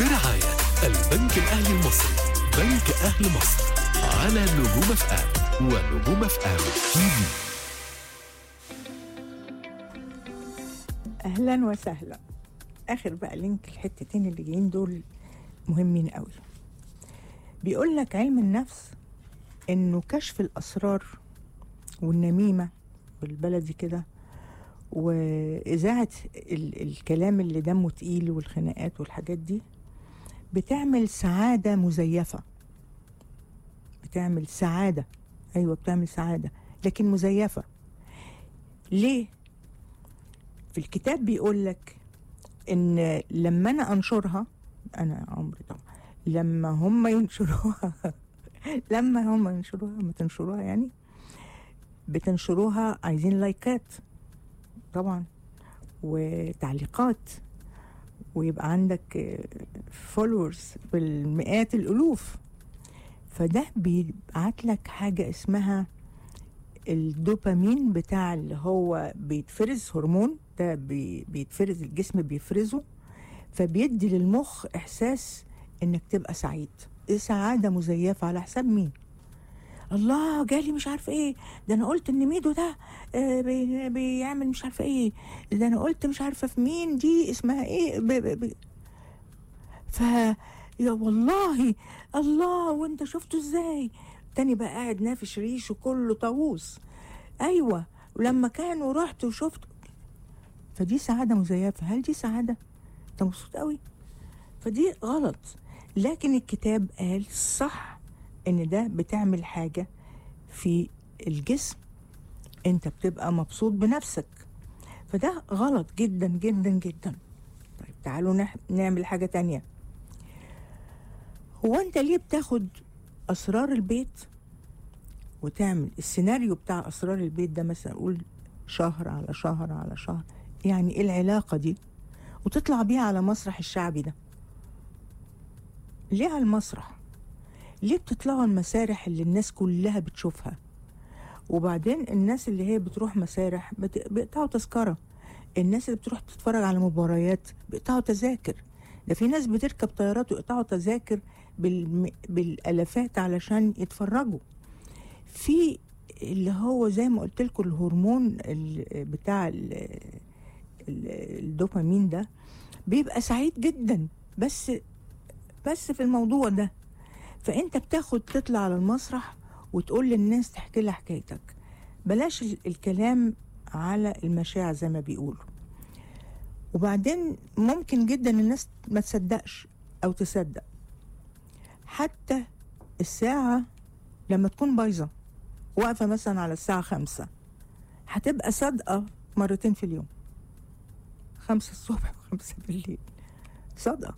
برعاية البنك الأهلي المصري بنك أهل مصر على نجوم اف ام ونجوم اف ام تي في اهلا وسهلا اخر بقى لينك الحتتين اللي جايين دول مهمين قوي بيقول لك علم النفس انه كشف الاسرار والنميمه بالبلدي كده واذاعه ال- الكلام اللي دمه تقيل والخناقات والحاجات دي بتعمل سعاده مزيفه بتعمل سعاده ايوه بتعمل سعاده لكن مزيفه ليه في الكتاب بيقول لك ان لما انا انشرها انا عمري طبعا لما هم ينشروها لما هم ينشروها ما تنشروها يعني بتنشروها عايزين لايكات طبعا وتعليقات ويبقى عندك فولورز بالمئات الالوف فده بيبعت لك حاجه اسمها الدوبامين بتاع اللي هو بيتفرز هرمون ده بي بيتفرز الجسم بيفرزه فبيدي للمخ احساس انك تبقى سعيد سعاده مزيفه على حساب مين الله جالي مش عارفه ايه ده انا قلت ان ميدو ده آه، بي- بيعمل مش عارفه ايه ده انا قلت مش عارفه في مين دي اسمها ايه ب ب ب ف يا والله الله وانت شفته ازاي تاني بقى قاعد نافش ريشه كله طاووس ايوه ولما كان ورحت وشفت فدي سعاده مزيفه هل دي سعاده انت مبسوط قوي فدي غلط لكن الكتاب قال صح ان ده بتعمل حاجه في الجسم انت بتبقى مبسوط بنفسك فده غلط جدا جدا جدا طيب تعالوا نح- نعمل حاجه تانية هو انت ليه بتاخد اسرار البيت وتعمل السيناريو بتاع اسرار البيت ده مثلا قول شهر على شهر على شهر يعني ايه العلاقه دي وتطلع بيها على مسرح الشعبي ده ليه على المسرح ليه بتطلعوا المسارح اللي الناس كلها بتشوفها وبعدين الناس اللي هي بتروح مسارح بت- بيقطعوا تذكرة الناس اللي بتروح تتفرج على مباريات بيقطعوا تذاكر ده في ناس بتركب طيارات ويقطعوا تذاكر بالم... بالالافات علشان يتفرجوا في اللي هو زي ما قلت لكم الهرمون ال- بتاع ال... ال- الدوبامين ده بيبقى سعيد جدا بس بس في الموضوع ده فانت بتاخد تطلع على المسرح وتقول للناس تحكي لها حكايتك بلاش ال- الكلام على المشاعر زي ما بيقولوا وبعدين ممكن جدا الناس ما تصدقش او تصدق حتى الساعة لما تكون بايظة واقفة مثلا على الساعة خمسة هتبقى صادقة مرتين في اليوم خمسة الصبح وخمسة بالليل صادقة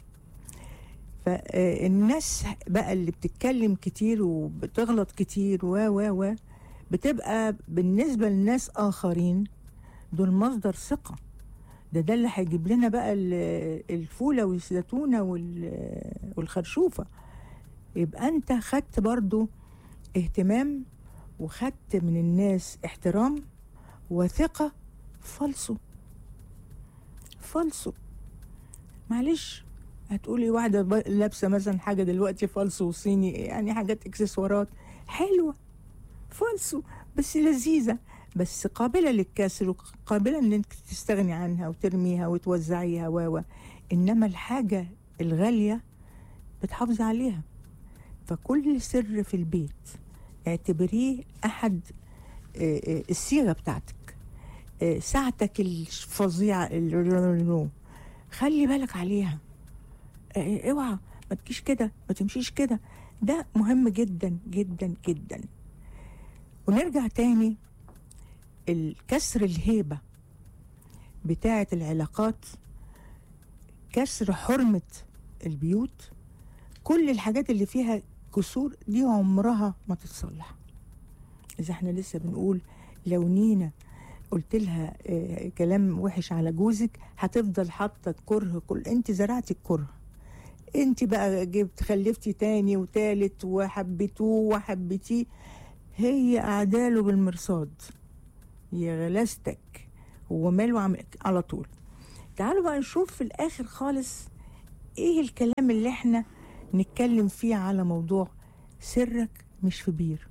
فالناس بقى اللي بتتكلم كتير وبتغلط كتير و و و بتبقى بالنسبة لناس آخرين دول مصدر ثقة ده ده اللي هيجيب لنا بقى ال- الفولة والزيتونة وال- والخرشوفة يبقى انت خدت برضو اهتمام وخدت من الناس احترام وثقة فالصو فالصو معلش هتقولي واحدة ب- لابسة مثلا حاجة دلوقتي فالصو صيني يعني حاجات اكسسوارات حلوة فالصو بس لذيذة بس قابلة للكسر وقابلة ان انك تستغني عنها وترميها وتوزعيها و و. انما الحاجة الغالية بتحافظي عليها فكل سر في البيت اعتبريه احد آه، آه، الصيغة بتاعتك آه، ساعتك الفظيعة ال- خلي بالك عليها آه، اوعى ما تجيش كده ما تمشيش كده ده مهم جدا جدا جدا ونرجع تاني الكسر الهيبة بتاعة العلاقات كسر حرمة البيوت كل الحاجات اللي فيها كسور دي عمرها ما تتصلح إذا احنا لسه بنقول لو نينا قلت لها آه، كلام وحش على جوزك هتفضل حاطه الكره كل انت زرعتي الكره انت بقى جبت خلفتي تاني وتالت وحبيتوه وحبيتيه هي اعداله بالمرصاد يا غلاستك هو ماله عم- على طول تعالوا بقى نشوف في الاخر خالص ايه الكلام اللي احنا نتكلم فيه على موضوع سرك مش في بير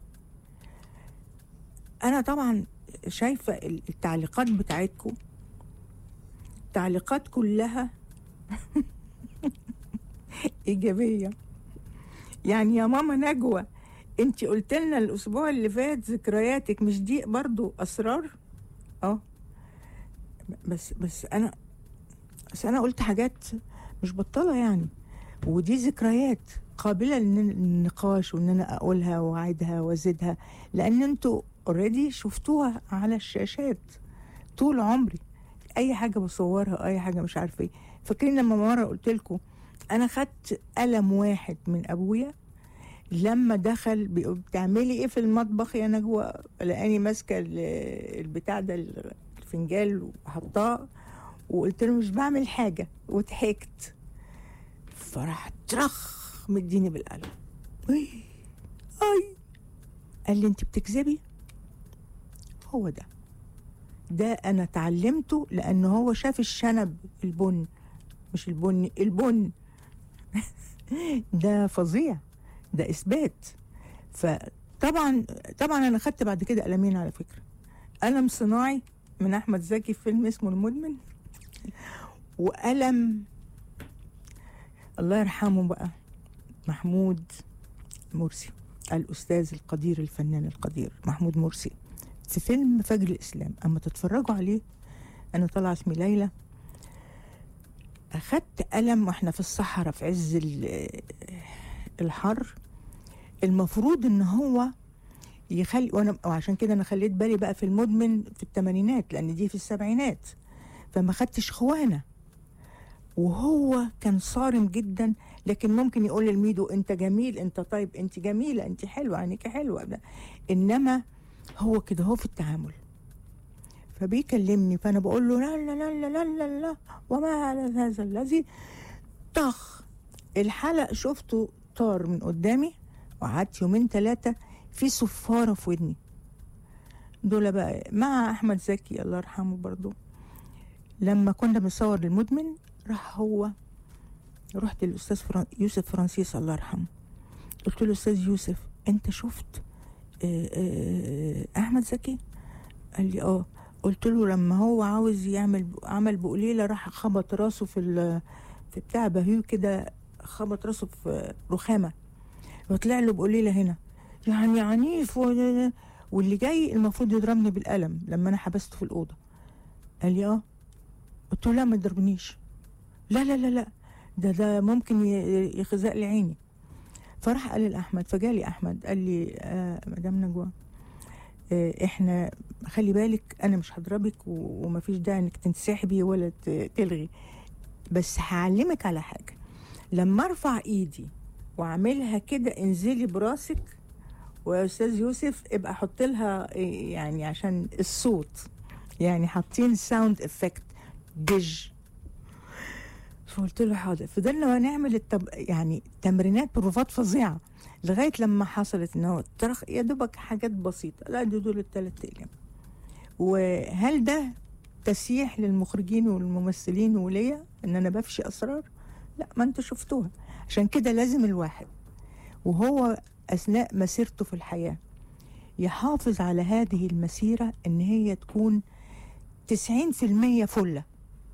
انا طبعا شايفه التعليقات بتاعتكم تعليقات كلها ايجابيه يعني يا ماما نجوى انت قلت لنا الاسبوع اللي فات ذكرياتك مش دي برضو اسرار اه بس بس انا بس انا قلت حاجات مش بطاله يعني ودي ذكريات قابله للنقاش وان انا اقولها واعيدها وازيدها لان انتوا اوريدي شفتوها على الشاشات طول عمري اي حاجه بصورها اي حاجه مش عارفه ايه فاكرين لما مره قلت لكم انا خدت قلم واحد من ابويا لما دخل بيقول بتعملي ايه في المطبخ يا نجوى لقاني ماسكه ال- البتاع ده الفنجال وحطاه وقلت له مش بعمل حاجه وضحكت فراح ترخ مديني بالقلم اي اي قال لي انت بتكذبي هو ده ده انا اتعلمته لان هو شاف الشنب البن مش البني البن ده فظيع ده اثبات فطبعا طبعا انا خدت بعد كده قلمين على فكره قلم صناعي من احمد زكي في فيلم اسمه المدمن وقلم الله يرحمه بقى محمود مرسي الاستاذ القدير الفنان القدير محمود مرسي في فيلم فجر الاسلام اما تتفرجوا عليه انا طالعه اسمي ليلى اخدت قلم واحنا في الصحراء في عز ال- الحر المفروض ان هو يخلي وانا وعشان كده انا خليت بالي بقى في المدمن في الثمانينات لان دي في السبعينات فما خدتش خوانه وهو كان صارم جدا لكن ممكن يقول للميدو انت جميل انت طيب انت جميله انت حلوه عينيك حلوه ده. انما هو كده هو في التعامل فبيكلمني فانا بقول له لا لا لا لا لا لا, لا وما هذا هذا الذي طخ الحلق شفته طار من قدامي وقعدت يومين ثلاثه في صفاره في ودني دول بقى مع احمد زكي الله يرحمه برضو لما كنا بنصور المدمن راح هو رحت للاستاذ فران يوسف فرانسيس الله يرحمه قلت له استاذ يوسف انت شفت آه، آه، احمد زكي قال لي اه قلت له لما هو عاوز يعمل عمل بقليله راح خبط راسه في ال- في بتاع بهيو كده خبط راسه في رخامه وطلع له بقليله هنا يعني عنيف و- واللي جاي المفروض يضربني بالقلم لما انا حبسته في الاوضه قال لي اه قلت له لا ما تضربنيش لا لا لا لا ده ده ممكن ي- يخزق لي عيني فراح قال لاحمد فجالي احمد قال لي آه مدام نجوى آه احنا خلي بالك انا مش هضربك و- ومفيش داعي انك تنسحبي ولا ت- تلغي بس هعلمك على حاجه لما ارفع ايدي واعملها كده انزلي براسك ويا استاذ يوسف ابقى حط لها إيه يعني عشان الصوت يعني حاطين ساوند افكت دج فقلت له حاضر فضلنا نعمل التب... يعني تمرينات بروفات فظيعه لغايه لما حصلت ان هو ترخ يا دوبك حاجات بسيطه لا دول دول الثلاث ايام وهل ده تسييح للمخرجين والممثلين وليا ان انا بفشي اسرار لا ما انتوا شفتوها عشان كده لازم الواحد وهو اثناء مسيرته في الحياه يحافظ على هذه المسيره ان هي تكون 90% فله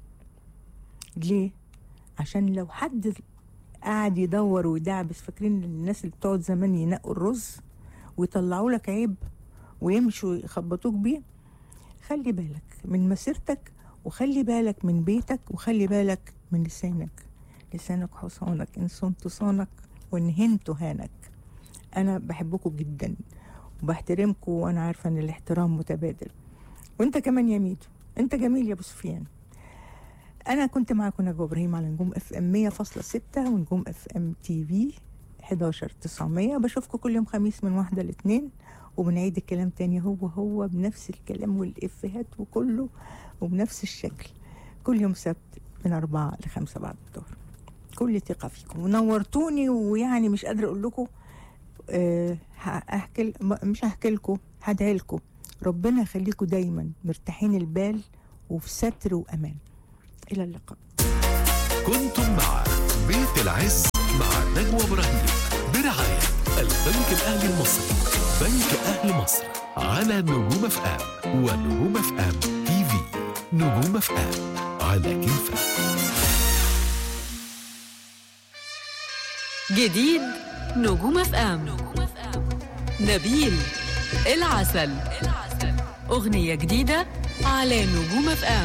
ليه عشان لو حد قاعد يدور ويدعبس فاكرين الناس اللي بتقعد زمان ينقوا الرز ويطلعوا لك عيب ويمشوا يخبطوك بيه خلي بالك من مسيرتك وخلي بالك من بيتك وخلي بالك من لسانك لسانك حصانك ان صنت صانك وان هنت هانك انا بحبكم جدا وبحترمكم وانا عارفه ان الاحترام متبادل وانت كمان يا ميدو انت جميل يا ابو سفيان انا كنت معاكم نجوى ابراهيم على نجوم اف ام 100.6 ونجوم اف ام تي في 11 900 بشوفكم كل يوم خميس من واحدة لاثنين وبنعيد الكلام تاني هو هو بنفس الكلام والإفيهات وكله وبنفس الشكل كل يوم سبت من أربعة لخمسة بعد الظهر كل ثقة فيكم ونورتوني ويعني مش قادرة أقول لكم أه هحكي مش هحكي لكم هدعي لكم ربنا يخليكم دايما مرتاحين البال وفي ستر وأمان إلى اللقاء كنتم مع بيت العز مع نجوى إبراهيم برعاية البنك الأهلي المصري بنك أهل مصر على نجوم اف ام ونجوم اف ام تي في نجوم اف ام على كيفك جديد نجوم اف ام نبيل العسل أغنية جديدة على نجوم اف ام